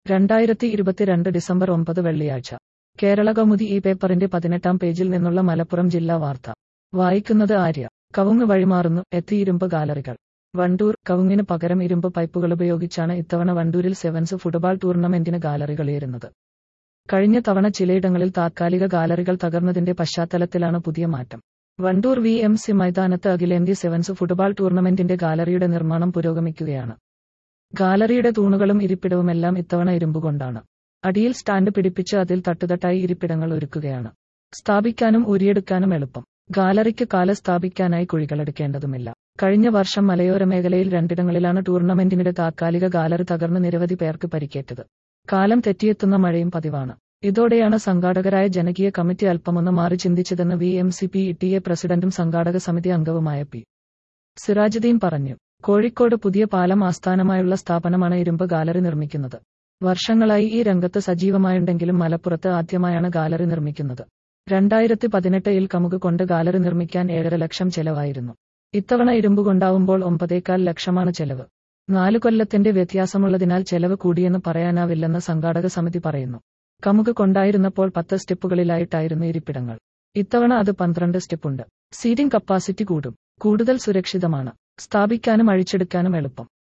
രണ്ടായിരത്തി ഇരുപത്തിരണ്ട് ഡിസംബർ ഒമ്പത് വെള്ളിയാഴ്ച കേരള കൗമുദി ഈ പേപ്പറിന്റെ പതിനെട്ടാം പേജിൽ നിന്നുള്ള മലപ്പുറം ജില്ലാ വാർത്ത വായിക്കുന്നത് ആര്യ കവുങ്ങ് വഴിമാറുന്നു എത്തി ഇരുമ്പ് ഗാലറികൾ വണ്ടൂർ കവുങ്ങിന് പകരം ഇരുമ്പ് പൈപ്പുകളുപയോഗിച്ചാണ് ഇത്തവണ വണ്ടൂരിൽ സെവൻസ് ഫുട്ബോൾ ടൂർണമെന്റിന് ഗാലറികളേറുന്നത് കഴിഞ്ഞ തവണ ചിലയിടങ്ങളിൽ താത്കാലിക ഗാലറികൾ തകർന്നതിന്റെ പശ്ചാത്തലത്തിലാണ് പുതിയ മാറ്റം വണ്ടൂർ വി എം സി മൈതാനത്ത് അഖിലേന്ത്യ സെവൻസ് ഫുട്ബോൾ ടൂർണമെന്റിന്റെ ഗാലറിയുടെ നിർമ്മാണം പുരോഗമിക്കുകയാണ് ഗാലറിയുടെ തൂണുകളും ഇരിപ്പിടവുമെല്ലാം ഇത്തവണ ഇരുമ്പുകൊണ്ടാണ് അടിയിൽ സ്റ്റാൻഡ് പിടിപ്പിച്ച് അതിൽ തട്ടുതട്ടായി ഇരിപ്പിടങ്ങൾ ഒരുക്കുകയാണ് സ്ഥാപിക്കാനും ഊരിയെടുക്കാനും എളുപ്പം ഗാലറിക്ക് കാല സ്ഥാപിക്കാനായി കുഴികളെടുക്കേണ്ടതുമില്ല കഴിഞ്ഞ വർഷം മലയോര മേഖലയിൽ രണ്ടിടങ്ങളിലാണ് ടൂർണമെന്റിനിടെ താത്കാലിക ഗാലറി തകർന്ന് നിരവധി പേർക്ക് പരിക്കേറ്റത് കാലം തെറ്റിയെത്തുന്ന മഴയും പതിവാണ് ഇതോടെയാണ് സംഘാടകരായ ജനകീയ കമ്മിറ്റി അല്പമൊന്ന് മാറി ചിന്തിച്ചതെന്ന് V M C P T A പ്രസിഡന്റും സംഘാടക സമിതി അംഗവുമായ പി സിറാജുദ്ദീൻ പറഞ്ഞു കോഴിക്കോട് പുതിയ പാലം ആസ്ഥാനമായുള്ള സ്ഥാപനമാണ് ഇരുമ്പ് ഗാലറി നിർമ്മിക്കുന്നത് വർഷങ്ങളായി ഈ രംഗത്ത് സജീവമായുണ്ടെങ്കിലും മലപ്പുറത്ത് ആദ്യമായാണ് ഗാലറി നിർമ്മിക്കുന്നത് രണ്ടായിരത്തി പതിനെട്ടിൽ കമുക് കൊണ്ട് ഗാലറി നിർമ്മിക്കാൻ ഏഴര ലക്ഷം ചെലവായിരുന്നു ഇത്തവണ ഇരുമ്പ് കൊണ്ടാവുമ്പോൾ ഒമ്പതേക്കാൽ ലക്ഷമാണ് ചെലവ് നാലു കൊല്ലത്തിന്റെ വ്യത്യാസമുള്ളതിനാൽ ചെലവ് കൂടിയെന്ന് പറയാനാവില്ലെന്ന് സംഘാടക സമിതി പറയുന്നു കമുക് കൊണ്ടായിരുന്നപ്പോൾ പത്ത് സ്റ്റെപ്പുകളിലായിട്ടായിരുന്നു ഇരിപ്പിടങ്ങൾ ഇത്തവണ അത് പന്ത്രണ്ട് സ്റ്റെപ്പുണ്ട് സീറ്റിംഗ് കപ്പാസിറ്റി കൂടും കൂടുതൽ സുരക്ഷിതമാണ് സ്ഥാപിക്കാനും അഴിച്ചെടുക്കാനും എളുപ്പം